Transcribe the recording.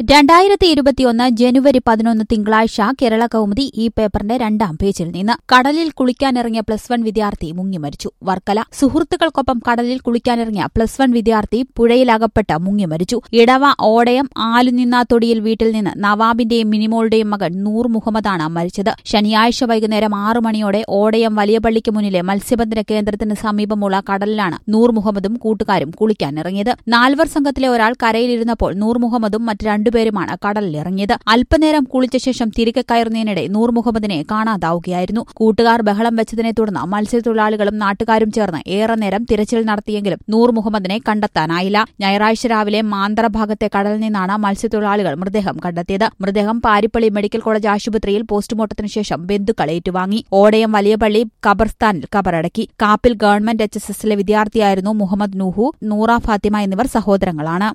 രണ്ടായിരത്തി ഇരുപത്തിയൊന്ന് ജനുവരി പതിനൊന്ന് തിങ്കളാഴ്ച കേരള കൗമുദി ഈ പേപ്പറിന്റെ രണ്ടാം പേജിൽ നിന്ന് കടലിൽ കുളിക്കാനിറങ്ങിയ പ്ലസ് വൺ വിദ്യാർത്ഥി മുങ്ങി മരിച്ചു വർക്കല സുഹൃത്തുക്കൾക്കൊപ്പം കടലിൽ കുളിക്കാനിറങ്ങിയ പ്ലസ് വൺ വിദ്യാർത്ഥി പുഴയിലകപ്പെട്ട് മുങ്ങി മരിച്ചു ഇടവ ഓടയം ആലുനിന്നാത്തൊടിയിൽ വീട്ടിൽ നിന്ന് നവാബിന്റെയും മിനിമോളുടെയും മകൻ നൂർ മുഹമ്മദാണ് മരിച്ചത് ശനിയാഴ്ച വൈകുന്നേരം ആറു മണിയോടെ ഓടയം വലിയ പള്ളിക്ക് മുന്നിലെ മത്സ്യബന്ധന കേന്ദ്രത്തിന് സമീപമുള്ള കടലിലാണ് നൂർ മുഹമ്മദും കൂട്ടുകാരും കുളിക്കാനിറങ്ങിയത് നാൽവർ സംഘത്തിലെ ഒരാൾ കരയിലിരുന്നപ്പോൾ നൂർ മുഹമ്മദും മറ്റ് രണ്ടുപേരുമാണ് കടലിലിറങ്ങിയത് അല്പനേരം കുളിച്ച ശേഷം തിരികെ കയറുന്നതിനിടെ നൂർ മുഹമ്മദിനെ കാണാതാവുകയായിരുന്നു കൂട്ടുകാർ ബഹളം വെച്ചതിനെ തുടർന്ന് മത്സ്യത്തൊഴിലാളികളും നാട്ടുകാരും ചേർന്ന് ഏറെ നേരം തിരച്ചിൽ നടത്തിയെങ്കിലും നൂർ മുഹമ്മദിനെ കണ്ടെത്താനായില്ല ഞായറാഴ്ച രാവിലെ മാന്തറ ഭാഗത്തെ കടലിൽ നിന്നാണ് മത്സ്യത്തൊഴിലാളികൾ മൃതദേഹം കണ്ടെത്തിയത് മൃതദേഹം പാരിപ്പള്ളി മെഡിക്കൽ കോളേജ് ആശുപത്രിയിൽ പോസ്റ്റ്മോർട്ടത്തിന് ശേഷം ബന്ധുക്കൾ ഏറ്റുവാങ്ങി ഓടയം വലിയപള്ളി ഖബർസ്ഥാനിൽ കബറടക്കി കാപ്പിൽ ഗവൺമെന്റ് എച്ച് എസ് എസിലെ വിദ്യാർത്ഥിയായിരുന്നു മുഹമ്മദ് നൂഹു നൂറ ഫാത്തിമ എന്നിവർ സഹോദരങ്ങളാണ്